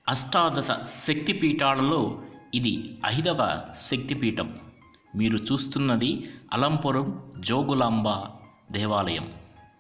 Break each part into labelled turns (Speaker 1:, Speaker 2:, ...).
Speaker 1: అష్టాదశ శక్తిపీఠాలలో ఇది ఐదవ శక్తిపీఠం మీరు చూస్తున్నది అలంపురం జోగులాంబ దేవాలయం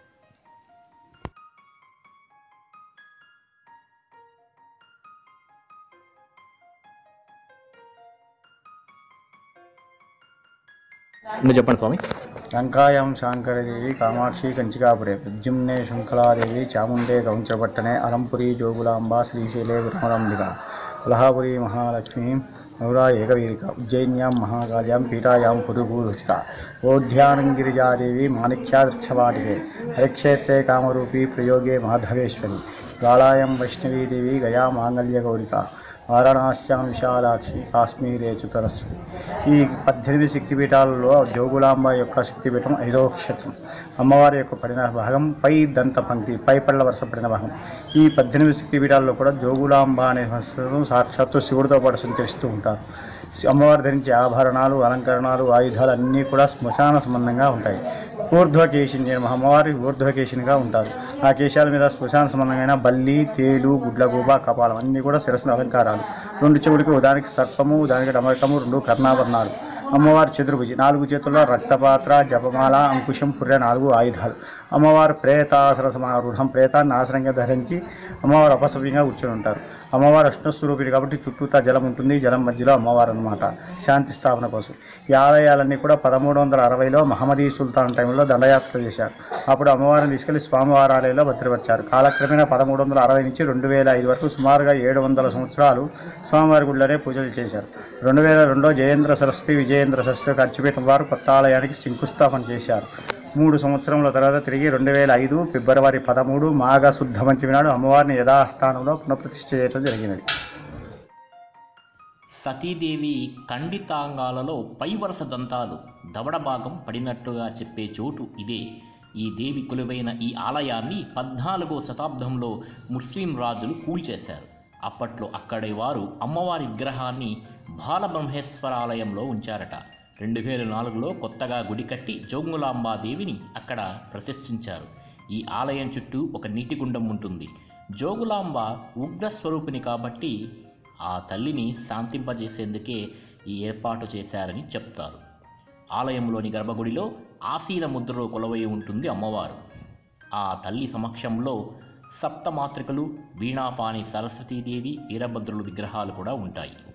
Speaker 2: మీరు చెప్పండి స్వామి
Speaker 3: లంకాయాం శాంకరదేవి కామాక్షి కంచికాపురే ప్రద్యుమ్నే శృంఖలాదేవి చాముండే కౌంచపట్టణే అలంపురి జోగులాంబ శ్రీశైలే బ్రహ్మరంబిక కొల్హాపురి మహాలక్ష్మీ మౌరా ఏకవీరిక ఉజ్జయిన్యాం మహాకాళ్యాం పీఠాయాం పురుభూరుచిక ఓధ్యానం గిరిజాదేవి మాణిక్యాదృక్షవాటికే హరిక్షేత్రే కామరూపీ ప్రయోగే మాధవేశ్వరి గాళాయం వైష్ణవీదేవి గయా మాంగళ్య గౌరిక వారణాస్యాం విశాలాక్షి కాశ్మీరే చుతరస్వతి ఈ పద్దెనిమిది శక్తిపీఠాలలో జోగులాంబ యొక్క శక్తిపీఠం ఐదవ క్షేత్రం అమ్మవారి యొక్క పడిన భాగం పై దంత పంక్తి పై పళ్ళ వరుస పడిన భాగం ఈ పద్దెనిమిది శక్తిపీఠాల్లో కూడా జోగులాంబ అనే సంవత్సరం సాక్షాత్తు శివుడితో పాటు సంచరిస్తూ ఉంటారు అమ్మవారు ధరించే ఆభరణాలు అలంకరణాలు ఆయుధాలు అన్నీ కూడా శ్మశాన సంబంధంగా ఉంటాయి ఊర్ధ్వకేశిని అమ్మవారి ఊర్ధ్వకేశినిగా ఉంటారు ఆ కేశాల మీద శ్మశాన సంబంధమైన బల్లి తేలు గుడ్లగూబ కపాలం అన్నీ కూడా శిరస్సు అలంకారాలు రెండు చెవుడికి ఉదానికి సర్పము ఉదానికి డమరకము రెండు కర్ణాభరణాలు అమ్మవారి చతుర్భుజి నాలుగు చేతుల్లో రక్తపాత్ర జపమాల అంకుశం పుర్రె నాలుగు ఆయుధాలు అమ్మవారు ప్రేతాసర సమారూఢం ప్రేతాన్ని ఆసనంగా ధరించి అమ్మవారు అపసవ్యంగా కూర్చొని ఉంటారు అమ్మవారు అష్టస్వరూపిణి కాబట్టి చుట్టూతా జలం ఉంటుంది జలం మధ్యలో అమ్మవారు అనమాట శాంతి స్థాపన కోసం ఈ ఆలయాలన్నీ కూడా పదమూడు వందల అరవైలో మహమ్మదీ సుల్తాన్ టైంలో దండయాత్ర చేశారు అప్పుడు అమ్మవారిని తీసుకెళ్లి స్వామివారి ఆలయంలో భద్రపరిచారు కాలక్రమేణా పదమూడు వందల అరవై నుంచి రెండు వేల ఐదు వరకు సుమారుగా ఏడు వందల సంవత్సరాలు స్వామివారి గుడిలోనే పూజలు చేశారు రెండు వేల రెండులో జయేంద్ర సరస్వతి విజయేంద్ర సరస్వతి ఖర్చుపెట్టిన వారు కొత్త ఆలయానికి శంకుస్థాపన చేశారు మూడు సంవత్సరముల తర్వాత తిరిగి రెండు వేల ఐదు ఫిబ్రవరి పదమూడు మాఘ శుద్ధ పంచమి నాడు అమ్మవారిని యథాస్థానంలో పునఃప్రతిష్ఠ చేయడం జరిగినది
Speaker 1: సతీదేవి ఖండితాంగాలలో పై వరుస దంతాలు దవడ భాగం పడినట్లుగా చెప్పే చోటు ఇదే ఈ దేవి కొలువైన ఈ ఆలయాన్ని పద్నాలుగో శతాబ్దంలో ముస్లిం రాజులు కూల్చేశారు అప్పట్లో అక్కడి వారు అమ్మవారి విగ్రహాన్ని బాలబ్రహ్మేశ్వర ఆలయంలో ఉంచారట రెండు వేల నాలుగులో కొత్తగా గుడి కట్టి జోగులాంబాదేవిని అక్కడ ప్రతిష్ఠించారు ఈ ఆలయం చుట్టూ ఒక నీటి గుండం ఉంటుంది జోగులాంబ ఉగ్రస్వరూపిణి కాబట్టి ఆ తల్లిని శాంతింపజేసేందుకే ఈ ఏర్పాటు చేశారని చెప్తారు ఆలయంలోని గర్భగుడిలో ఆసీన ముద్రలో కొలవై ఉంటుంది అమ్మవారు ఆ తల్లి సమక్షంలో సప్తమాతృకలు వీణాపాని సరస్వతీదేవి వీరభద్రుల విగ్రహాలు కూడా ఉంటాయి